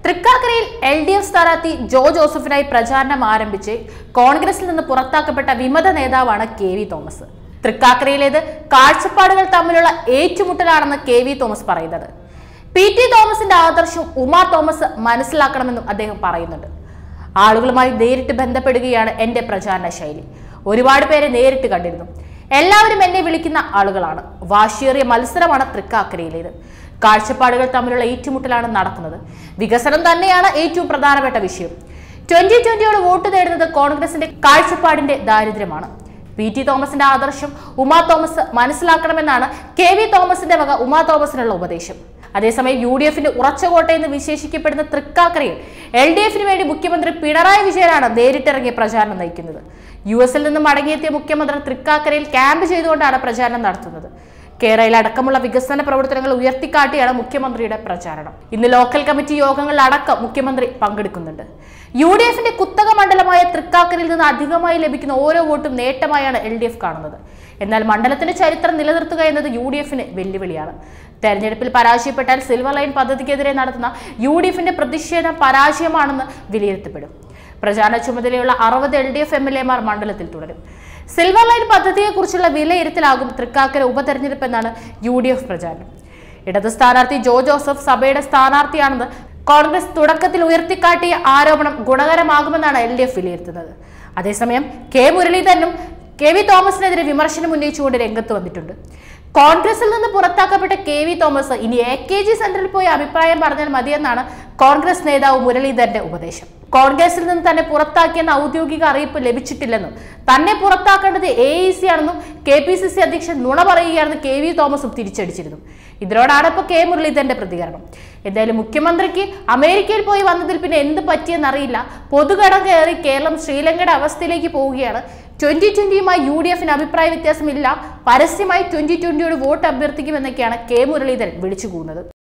തൃക്കാക്കരയിൽ L D F സ്ഥാനാർത്ഥി ജോ ജോസഫിനായി പ്രചാരണം ആരംഭിച്ച് കോൺഗ്രസിൽ നിന്ന് പുറത്താക്കപ്പെട്ട വിമത നേതാവാണ് കെ വി തോമസ് തൃക്കാക്കരയിലേത് കാഴ്ചപ്പാടുകൾ തമ്മിലുള്ള ഏറ്റുമുട്ടലാണെന്ന് കെ വി തോമസ് പറയുന്നത് പി ടി തോമസിന്റെ ആദർശം ഉമാ തോമസ് മനസ്സിലാക്കണമെന്നും അദ്ദേഹം പറയുന്നുണ്ട് ആളുകളുമായി നേരിട്ട് ബന്ധപ്പെടുകയാണ് എന്റെ പ്രചാരണ ശൈലി ഒരുപാട് പേരെ നേരിട്ട് കണ്ടിരുന്നു എല്ലാവരും എന്നെ വിളിക്കുന്ന ആളുകളാണ് വാശിയേറിയ മത്സരമാണ് തൃക്കാക്കരയിലേത് കാഴ്ചപ്പാടുകൾ തമ്മിലുള്ള ഏറ്റുമുട്ടലാണ് നടക്കുന്നത് വികസനം തന്നെയാണ് ഏറ്റവും പ്രധാനപ്പെട്ട വിഷയം ട്വന്റി ട്വന്റിയോട് വോട്ട് നേടുന്നത് കോൺഗ്രസിന്റെ കാഴ്ചപ്പാടിന്റെ ദാരിദ്ര്യമാണ് പി ടി തോമസിന്റെ ആദർശം ഉമാ തോമസ് മനസ്സിലാക്കണമെന്നാണ് കെ വി തോമസിന്റെ വക ഉമാ തോമസിനുള്ള ഉപദേശം അതേസമയം യു ഡി എഫിന്റെ ഉറച്ചകോട്ടയെന്ന് വിശേഷിക്കപ്പെടുന്ന തൃക്കാക്കരയിൽ എൽ ഡി എഫിന് വേണ്ടി മുഖ്യമന്ത്രി പിണറായി വിജയനാണ് നേരിട്ടിറങ്ങിയ പ്രചാരണം നയിക്കുന്നത് യു എസിൽ നിന്നും മടങ്ങിയെത്തിയ മുഖ്യമന്ത്രി തൃക്കാക്കരയിൽ ക്യാമ്പ് ചെയ്തുകൊണ്ടാണ് പ്രചാരണം നടത്തുന്നത് കേരളയിൽ അടക്കമുള്ള വികസന പ്രവർത്തനങ്ങൾ ഉയർത്തിക്കാട്ടിയാണ് മുഖ്യമന്ത്രിയുടെ പ്രചാരണം ഇന്ന് ലോക്കൽ കമ്മിറ്റി യോഗങ്ങളിലടക്കം മുഖ്യമന്ത്രി പങ്കെടുക്കുന്നുണ്ട് യു ഡി എഫിന്റെ കുത്തക മണ്ഡലമായ തൃക്കാക്കരയിൽ നിന്ന് അധികമായി ലഭിക്കുന്ന ഓരോ വോട്ടും നേട്ടമായാണ് എൽ ഡി എഫ് കാണുന്നത് എന്നാൽ മണ്ഡലത്തിന്റെ ചരിത്രം നിലനിർത്തുക എന്നത് യു ഡി എഫിന് വെല്ലുവിളിയാണ് തെരഞ്ഞെടുപ്പിൽ പരാജയപ്പെട്ടാൽ സിൽവർ ലൈൻ പദ്ധതിക്കെതിരെ നടത്തുന്ന യു ഡി എഫിന്റെ പ്രതിഷേധം പരാജയമാണെന്ന് വിലയിരുത്തപ്പെടും പ്രചാരണ ചുമതലയുള്ള അറുപത് L D F M L എമാർ മണ്ഡലത്തിൽ തുടരും സിൽവർ ലൈൻ പദ്ധതിയെക്കുറിച്ചുള്ള വിലയിരുത്തലാകും തൃക്കാക്കര ഉപതെരഞ്ഞെടുപ്പ് എന്നാണ് യു ഡി എഫ് പ്രചാരണം ഇടത് സ്ഥാനാർത്ഥി ജോ ജോസഫ് സഭയുടെ സ്ഥാനാർത്ഥിയാണെന്ന് കോൺഗ്രസ് തുടക്കത്തിൽ ഉയർത്തിക്കാട്ടിയ ആരോപണം ഗുണകരമാകുമെന്നാണ് എൽ ഡി എഫ് വിലയിരുത്തുന്നത് അതേസമയം കെ മുരളീധരനും കെ വി തോമസിനെതിരെ വിമർശനം ഉന്നയിച്ചുകൊണ്ട് രംഗത്ത് വന്നിട്ടുണ്ട് കോൺഗ്രസിൽ നിന്ന് പുറത്താക്കപ്പെട്ട കെ വി തോമസ് ഇനി എ കെ ജി സെന്ററിൽ പോയി അഭിപ്രായം പറഞ്ഞാൽ മതിയെന്നാണ് കോൺഗ്രസ് നേതാവ് മുരളീധരന്റെ ഉപദേശം കോൺഗ്രസിൽ നിന്ന് തന്നെ പുറത്താക്കിയെന്ന ഔദ്യോഗിക അറിയിപ്പ് ലഭിച്ചിട്ടില്ലെന്നും തന്നെ പുറത്താക്കേണ്ടത് എ ഇ സി ആണെന്നും കെ പി സി സി അധ്യക്ഷൻ നുണ പറയുകയാണെന്ന് കെ വി തോമസും തിരിച്ചടിച്ചിരുന്നു ഇതിനോടാണ് ഇപ്പോൾ കെ മുരളീധരന്റെ പ്രതികരണം എന്തായാലും മുഖ്യമന്ത്രിക്ക് അമേരിക്കയിൽ പോയി വന്നതിൽ പിന്നെ എന്ത് പറ്റിയെന്നറിയില്ല പൊതുകടം കയറി കേരളം ശ്രീലങ്കയുടെ അവസ്ഥയിലേക്ക് പോവുകയാണ് ട്വന്റി ട്വന്റിയുമായി യു ഡി എഫിന് അഭിപ്രായ വ്യത്യാസമില്ല പരസ്യമായി ട്വന്റി ട്വന്റിയോട് വോട്ട് അഭ്യർത്ഥിക്കുമെന്നൊക്കെയാണ് കെ മുരളീധരൻ വിളിച്ചു പോകുന്നത്